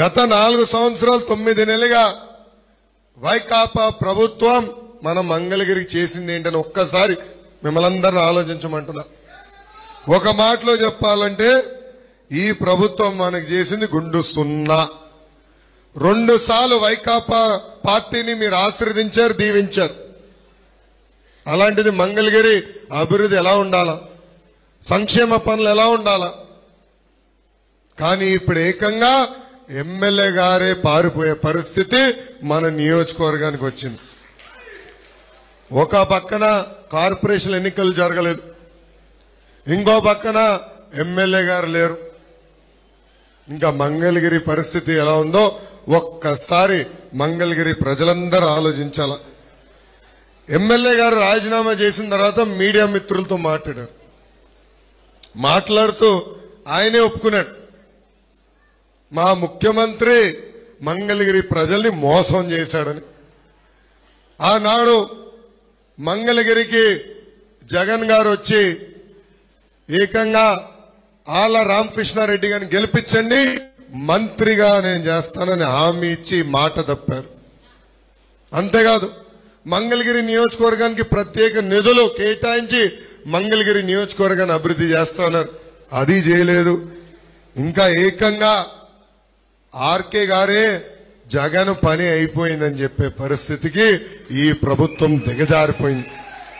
గత నాలుగు సంవత్సరాలు తొమ్మిది నెలలుగా వైకాపా ప్రభుత్వం మన మంగళగిరికి చేసింది ఏంటని ఒక్కసారి మిమ్మల్ని అందరిని ఆలోచించమంటున్నా ఒక మాటలో చెప్పాలంటే ఈ ప్రభుత్వం మనకు చేసింది గుండు సున్నా రెండు సార్లు వైకాపా పార్టీని మీరు ఆశీర్వదించారు దీవించారు అలాంటిది మంగళగిరి అభివృద్ధి ఎలా ఉండాలా సంక్షేమ పనులు ఎలా ఉండాలా కానీ ఇప్పుడు ఏకంగా ఎమ్మెల్యే గారే పారిపోయే పరిస్థితి మన నియోజకవర్గానికి వచ్చింది ఒక పక్కన కార్పొరేషన్ ఎన్నికలు జరగలేదు ఇంకో పక్కన ఎమ్మెల్యే గారు లేరు ఇంకా మంగళగిరి పరిస్థితి ఎలా ఉందో ఒక్కసారి మంగళగిరి ప్రజలందరూ ఆలోచించాల ఎమ్మెల్యే గారు రాజీనామా చేసిన తర్వాత మీడియా మిత్రులతో మాట్లాడారు మాట్లాడుతూ ఆయనే ఒప్పుకున్నాడు మా ముఖ్యమంత్రి మంగళగిరి ప్రజల్ని మోసం చేశాడని ఆనాడు మంగళగిరికి జగన్ గారు వచ్చి ఏకంగా ఆల రామకృష్ణారెడ్డి గారిని గెలిపించండి మంత్రిగా నేను చేస్తానని హామీ ఇచ్చి మాట తప్పారు అంతేకాదు మంగళగిరి నియోజకవర్గానికి ప్రత్యేక నిధులు కేటాయించి మంగళగిరి నియోజకవర్గాన్ని అభివృద్ధి చేస్తున్నారు అది చేయలేదు ఇంకా ఏకంగా ఆర్కే గారే జగన్ పని అయిపోయిందని చెప్పే పరిస్థితికి ఈ ప్రభుత్వం దిగజారిపోయింది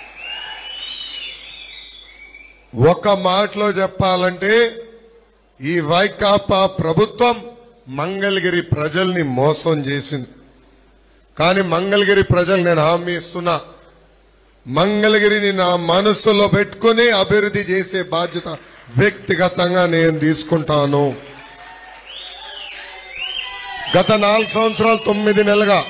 ఒక మాటలో చెప్పాలంటే ఈ వైకాపా ప్రభుత్వం మంగళగిరి ప్రజల్ని మోసం చేసింది కానీ మంగళగిరి ప్రజలు నేను హామీ ఇస్తున్నా మంగళగిరిని నా మనసులో పెట్టుకుని అభివృద్ధి చేసే బాధ్యత వ్యక్తిగతంగా నేను తీసుకుంటాను గత నాలుగు సంవత్సరాలు తొమ్మిది నెలలుగా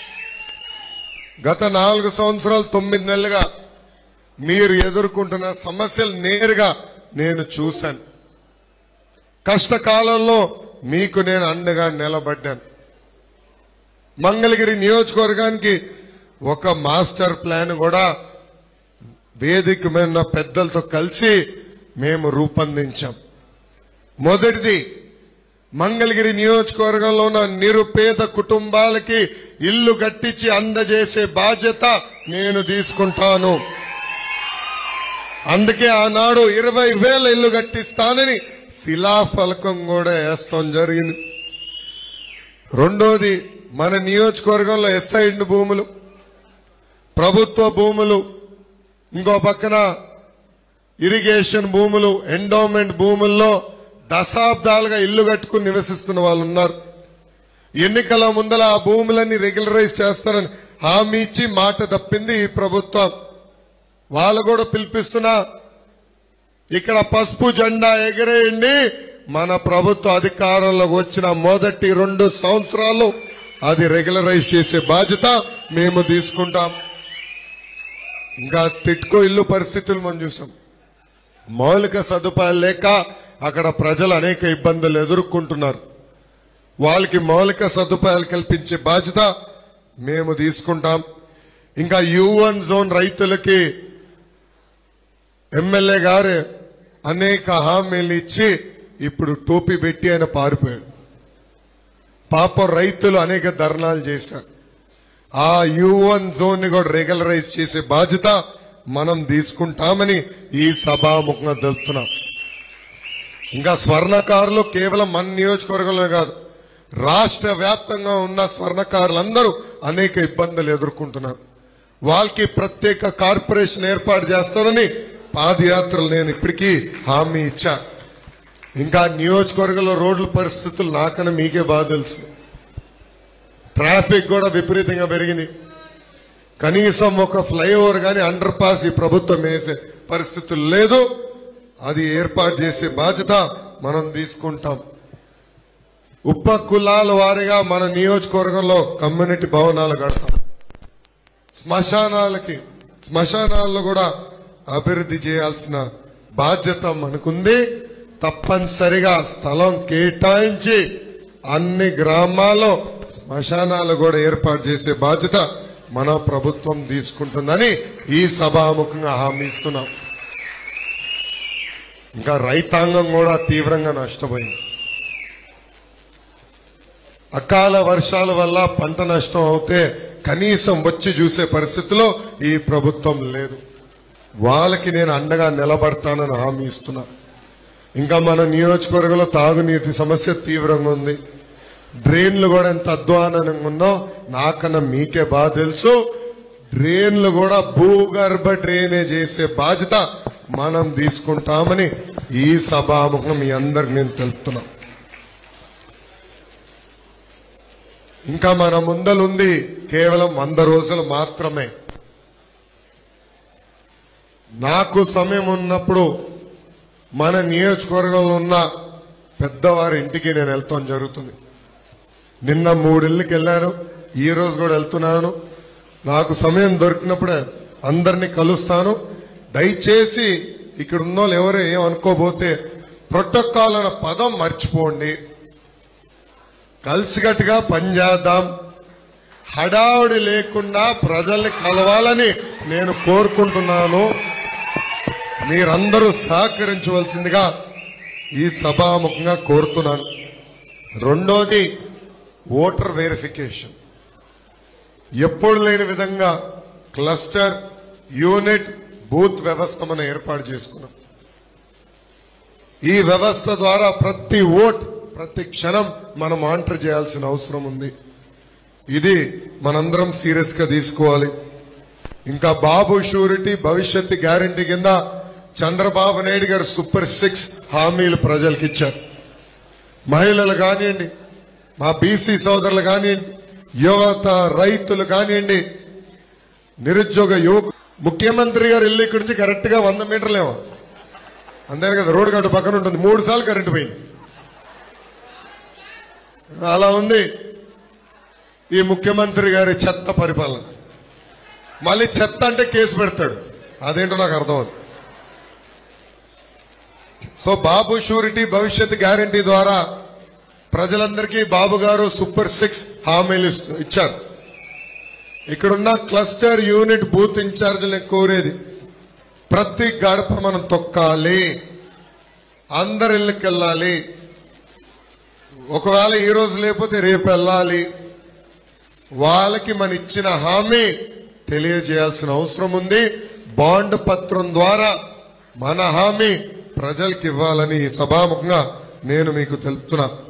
గత నాలుగు సంవత్సరాలు తొమ్మిది నెలలుగా మీరు ఎదుర్కొంటున్న సమస్యలు నేరుగా నేను చూశాను కష్టకాలంలో మీకు నేను అండగా నిలబడ్డాను మంగళగిరి నియోజకవర్గానికి ఒక మాస్టర్ ప్లాన్ కూడా వేదిక మీద ఉన్న పెద్దలతో కలిసి మేము రూపొందించాం మొదటిది మంగళగిరి నియోజకవర్గంలో ఉన్న నిరుపేద కుటుంబాలకి ఇల్లు కట్టించి అందజేసే బాధ్యత నేను తీసుకుంటాను అందుకే ఆనాడు ఇరవై వేల ఇల్లు కట్టిస్తానని శిలాఫలకం కూడా వేస్తాం జరిగింది రెండోది మన నియోజకవర్గంలో ఎస్ఐడ్ భూములు ప్రభుత్వ భూములు ఇంకో పక్కన ఇరిగేషన్ భూములు ఎండోమెంట్ భూముల్లో దశాబ్దాలుగా ఇల్లు కట్టుకుని నివసిస్తున్న వాళ్ళు ఉన్నారు ఎన్నికల ముందల ఆ భూములన్నీ రెగ్యులరైజ్ చేస్తారని హామీ ఇచ్చి మాట తప్పింది ఈ ప్రభుత్వం వాళ్ళు కూడా పిలిపిస్తున్నా ఇక్కడ పసుపు జెండా ఎగరేయండి మన ప్రభుత్వ అధికారంలోకి వచ్చిన మొదటి రెండు సంవత్సరాలు అది రెగ్యులరైజ్ చేసే బాధ్యత మేము తీసుకుంటాం ఇంకా తిట్టుకో ఇల్లు పరిస్థితులు మనం చూసాం మౌలిక సదుపాయాలు లేక అక్కడ ప్రజలు అనేక ఇబ్బందులు ఎదుర్కొంటున్నారు వాళ్ళకి మౌలిక సదుపాయాలు కల్పించే బాధ్యత మేము తీసుకుంటాం ఇంకా యువన్ జోన్ రైతులకి ఎమ్మెల్యే గారు అనేక హామీలు ఇచ్చి ఇప్పుడు టోపీ పెట్టి ఆయన పారిపోయాడు పాపం రైతులు అనేక ధర్నాలు చేశారు ఆ యువన్ జోన్ ని కూడా రెగ్యులరైజ్ చేసే బాధ్యత మనం తీసుకుంటామని ఈ సభాముఖంగా తెలుపుతున్నాం ఇంకా స్వర్ణకారులు కేవలం మన నియోజకవర్గంలో కాదు రాష్ట్ర వ్యాప్తంగా ఉన్న స్వర్ణకారులందరూ అనేక ఇబ్బందులు ఎదుర్కొంటున్నారు వాళ్ళకి ప్రత్యేక కార్పొరేషన్ ఏర్పాటు చేస్తారని పాదయాత్రలు నేను ఇప్పటికీ హామీ ఇచ్చా ఇంకా నియోజకవర్గంలో రోడ్ల పరిస్థితులు నాకన్నా మీకే బాగా తెలుసు ట్రాఫిక్ కూడా విపరీతంగా పెరిగింది కనీసం ఒక ఫ్లైఓవర్ కానీ అండర్ పాస్ ఈ ప్రభుత్వం వేసే పరిస్థితులు లేదు అది ఏర్పాటు చేసే బాధ్యత మనం తీసుకుంటాం ఉప కులాల వారిగా మన నియోజకవర్గంలో కమ్యూనిటీ భవనాలు కడతాం శ్మశానాలకి శ్మశానాల్లో కూడా అభివృద్ధి చేయాల్సిన బాధ్యత మనకుంది తప్పనిసరిగా స్థలం కేటాయించి అన్ని గ్రామాల్లో శ్మశానాలు కూడా ఏర్పాటు చేసే బాధ్యత మన ప్రభుత్వం తీసుకుంటుందని ఈ సభాముఖంగా హామీ ఇస్తున్నాం ఇంకా రైతాంగం కూడా తీవ్రంగా నష్టపోయింది అకాల వర్షాల వల్ల పంట నష్టం అవుతే కనీసం వచ్చి చూసే పరిస్థితిలో ఈ ప్రభుత్వం లేదు వాళ్ళకి నేను అండగా నిలబడతానని హామీ ఇస్తున్నా ఇంకా మన నియోజకవర్గంలో తాగునీటి సమస్య తీవ్రంగా ఉంది డ్రైన్లు కూడా ఎంత అధ్వానంగా ఉందో నాకన్నా మీకే బాగా తెలుసు డ్రైన్లు కూడా భూగర్భ డ్రైనేజ్ చేసే బాధ్యత మనం తీసుకుంటామని ఈ సభాముఖం మీ అందరికి నేను తెలుపుతున్నా ఇంకా మన ముందలుంది కేవలం వంద రోజులు మాత్రమే నాకు సమయం ఉన్నప్పుడు మన నియోజకవర్గంలో ఉన్న పెద్దవారి ఇంటికి నేను వెళ్తాం జరుగుతుంది నిన్న మూడిళ్ళకి వెళ్ళాను ఈ రోజు కూడా వెళ్తున్నాను నాకు సమయం దొరికినప్పుడే అందరినీ కలుస్తాను దయచేసి ఇక్కడ ఉన్న వాళ్ళు ఎవరు ఏమనుకోబోతే ప్రోటోకాల్ అన్న పదం మర్చిపోండి కలిసికట్టుగా పనిచేద్దాం హడావుడి లేకుండా ప్రజల్ని కలవాలని నేను కోరుకుంటున్నాను మీరందరూ సహకరించవలసిందిగా ఈ సభాముఖంగా కోరుతున్నాను రెండోది ఓటర్ వెరిఫికేషన్ ఎప్పుడు లేని విధంగా క్లస్టర్ యూనిట్ బూత్ వ్యవస్థ మనం ఏర్పాటు చేసుకున్నాం ఈ వ్యవస్థ ద్వారా ప్రతి ఓట్ ప్రతి క్షణం మనం మానిటర్ చేయాల్సిన అవసరం ఉంది ఇది మనందరం సీరియస్ గా తీసుకోవాలి ఇంకా బాబు షూరిటీ భవిష్యత్తు గ్యారంటీ కింద చంద్రబాబు నాయుడు గారు సూపర్ సిక్స్ హామీలు ప్రజలకు ఇచ్చారు మహిళలు కానివ్వండి మా బీసీ సోదరులు కానివ్వండి యువత రైతులు కానివ్వండి నిరుద్యోగ యువకు ముఖ్యమంత్రి గారు ఇల్లు ఇక్కడి నుంచి కరెక్ట్ గా వంద మీటర్లేమో అంతే కదా రోడ్డు గట్టు పక్కన ఉంటుంది మూడు సార్లు కరెంటు పోయింది అలా ఉంది ఈ ముఖ్యమంత్రి గారి చెత్త పరిపాలన మళ్ళీ చెత్త అంటే కేసు పెడతాడు అదేంటో నాకు అర్థం అవుతుంది సో బాబు షూరిటీ భవిష్యత్ గ్యారంటీ ద్వారా ప్రజలందరికీ బాబు గారు సూపర్ సిక్స్ హామీలు ఇస్తూ- ఇచ్చారు ఇక్కడున్న క్లస్టర్ యూనిట్ బూత్ ఇన్ఛార్జీలను కోరేది ప్రతి గడప మనం తొక్కాలి అందరి ఇళ్ళకి వెళ్ళాలి ఒకవేళ ఈ రోజు లేకపోతే రేపు వెళ్ళాలి వాళ్ళకి మన ఇచ్చిన హామీ తెలియజేయాల్సిన అవసరం ఉంది బాండ్ పత్రం ద్వారా మన హామీ ప్రజలకు ఇవ్వాలని ఈ సభాముఖంగా నేను మీకు తెలుపుతున్నా